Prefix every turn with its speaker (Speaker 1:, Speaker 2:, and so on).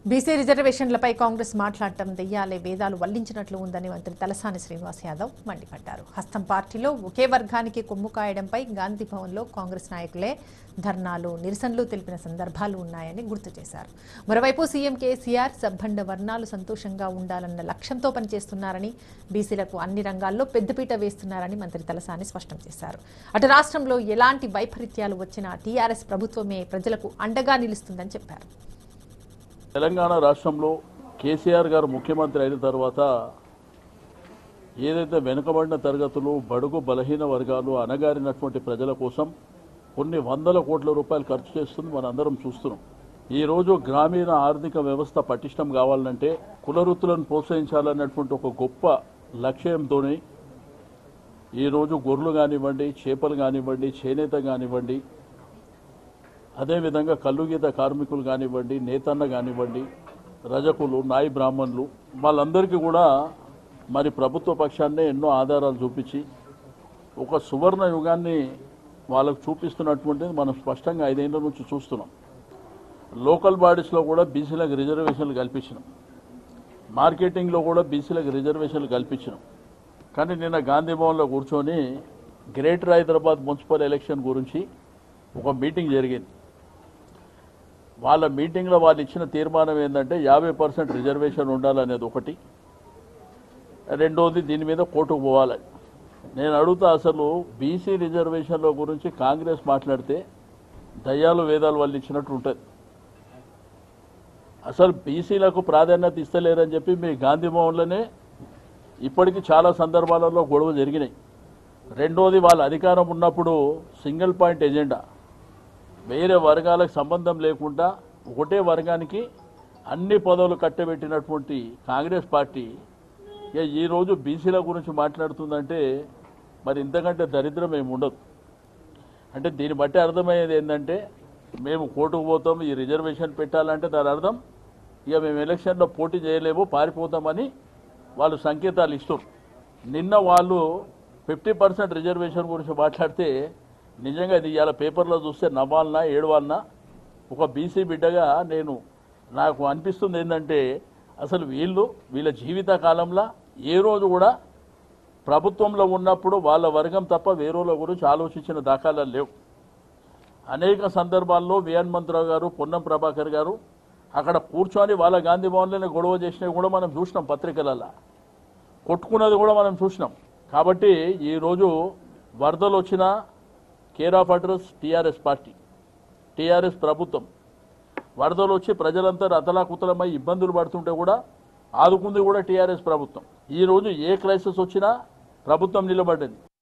Speaker 1: BC రిజర్వేషన్లపై Congress మాట్లాడటం దెయ్యాలే వేదాలు వల్లించినట్లు ఉందని మంత్రి తలసాని శ్రీనివాస్ యాదవ్ మండిపడ్డారు హస్తం పార్టీలో ఒకే వర్గానికి కొమ్ము కాయడంపై గాంధీ భవన్లో కాంగ్రెస్ నాయకులే ధర్నాలు నిరసనలు తెలిపిన సందర్భాలు ఉన్నాయని గుర్తు చేశారు మరోవైపు సీఎం కేసీఆర్ సబ్బండ వర్ణాలు సంతోషంగా ఉండాలన్న లక్ష్యంతో పనిచేస్తున్నారని బీసీలకు అన్ని రంగాల్లో పెద్దపీట వేస్తున్నారని మంత్రి తలసాని స్పష్టం చేశారు అటు రాష్ట్రంలో ఎలాంటి వైపరీత్యాలు వచ్చినా టీఆర్ఎస్ ప్రభుత్వమే ప్రజలకు అండగా నిలుస్తుందని చెప్పారు
Speaker 2: తెలంగాణ రాష్ట్రంలో కేసీఆర్ గారు ముఖ్యమంత్రి అయిన తర్వాత ఏదైతే వెనుకబడిన తరగతులు బడుగు బలహీన వర్గాలు అణగారినటువంటి ప్రజల కోసం కొన్ని వందల కోట్ల రూపాయలు ఖర్చు చేస్తుంది మనందరం చూస్తున్నాం ఈరోజు గ్రామీణ ఆర్థిక వ్యవస్థ పటిష్టం కావాలంటే కుల వృత్తులను ప్రోత్సహించాలన్నటువంటి ఒక గొప్ప లక్ష్యంతోనే ఈరోజు గొర్రెలు కానివ్వండి చేపలు కానివ్వండి చేనేత కానివ్వండి అదేవిధంగా కల్లుగీత కార్మికులు కానివ్వండి నేతన్న కానివ్వండి రజకులు నాయి బ్రాహ్మణులు వాళ్ళందరికీ కూడా మరి ప్రభుత్వ పక్షాన్నే ఎన్నో ఆధారాలు చూపించి ఒక సువర్ణ యుగాన్ని వాళ్ళకు చూపిస్తున్నటువంటిది మనం స్పష్టంగా ఐదేళ్ల నుంచి చూస్తున్నాం లోకల్ బాడీస్లో కూడా బీసీలకు రిజర్వేషన్లు కల్పించినాం మార్కెటింగ్లో కూడా బీసీలకు రిజర్వేషన్లు కల్పించినాం కానీ నిన్న గాంధీ భవన్లో కూర్చొని గ్రేటర్ హైదరాబాద్ మున్సిపల్ ఎలక్షన్ గురించి ఒక మీటింగ్ జరిగింది వాళ్ళ మీటింగ్లో వాళ్ళు ఇచ్చిన తీర్మానం ఏంటంటే యాభై పర్సెంట్ రిజర్వేషన్ ఉండాలనేది ఒకటి రెండోది దీని మీద కోర్టుకు పోవాలి నేను అడుగుతా అసలు బీసీ రిజర్వేషన్ల గురించి కాంగ్రెస్ మాట్లాడితే దయ్యాలు వేదాలు వాళ్ళు ఇచ్చినట్టు ఉంటుంది అసలు బీసీలకు ప్రాధాన్యత ఇస్తలేరని చెప్పి మీ గాంధీ భవన్లోనే ఇప్పటికీ చాలా సందర్భాలలో గొడవ జరిగినాయి రెండోది వాళ్ళ అధికారం ఉన్నప్పుడు సింగిల్ పాయింట్ ఎజెండా వేరే వర్గాలకు సంబంధం లేకుండా ఒకటే వర్గానికి అన్ని పదవులు కట్టబెట్టినటువంటి కాంగ్రెస్ పార్టీ ఇక ఈరోజు బీసీల గురించి మాట్లాడుతుందంటే మరి ఇంతకంటే దరిద్రం ఏమి ఉండదు అంటే దీన్ని బట్టి అర్థమయ్యేది ఏంటంటే మేము కోర్టుకు పోతాం ఈ రిజర్వేషన్ పెట్టాలంటే దాని అర్థం ఇక మేము ఎలక్షన్లో పోటీ చేయలేము పారిపోతామని వాళ్ళు సంకేతాలు ఇస్తారు నిన్న వాళ్ళు ఫిఫ్టీ పర్సెంట్ రిజర్వేషన్ గురించి మాట్లాడితే నిజంగా ఇది ఇవాళ పేపర్లో చూస్తే నవ్వాలనా ఏడవాలనా ఒక బీసీ బిడ్డగా నేను నాకు అనిపిస్తుంది ఏంటంటే అసలు వీళ్ళు వీళ్ళ జీవిత కాలంలో ఏ రోజు కూడా ప్రభుత్వంలో ఉన్నప్పుడు వాళ్ళ వర్గం తప్ప వేరేల గురించి ఆలోచించిన దాఖలాలు లేవు అనేక సందర్భాల్లో వి హనుమంతరావు గారు పొన్నం ప్రభాకర్ గారు అక్కడ కూర్చొని వాళ్ళ గాంధీ భవన్లోనే గొడవ చేసినవి కూడా మనం చూసినాం పత్రికలలో కొట్టుకున్నది కూడా మనం చూసినాం కాబట్టి ఈరోజు వరదలు వచ్చిన care of address TRS party TRS ప్రభుత్వం వరదలు వచ్చి ప్రజలంతా అతలాకుతలమై ఇబ్బందులు పడుతుంటే కూడా ఆదుకుంది కూడా టీఆర్ఎస్ ప్రభుత్వం ఈరోజు ఏ క్రైసిస్ వచ్చినా ప్రభుత్వం నిలబడ్డది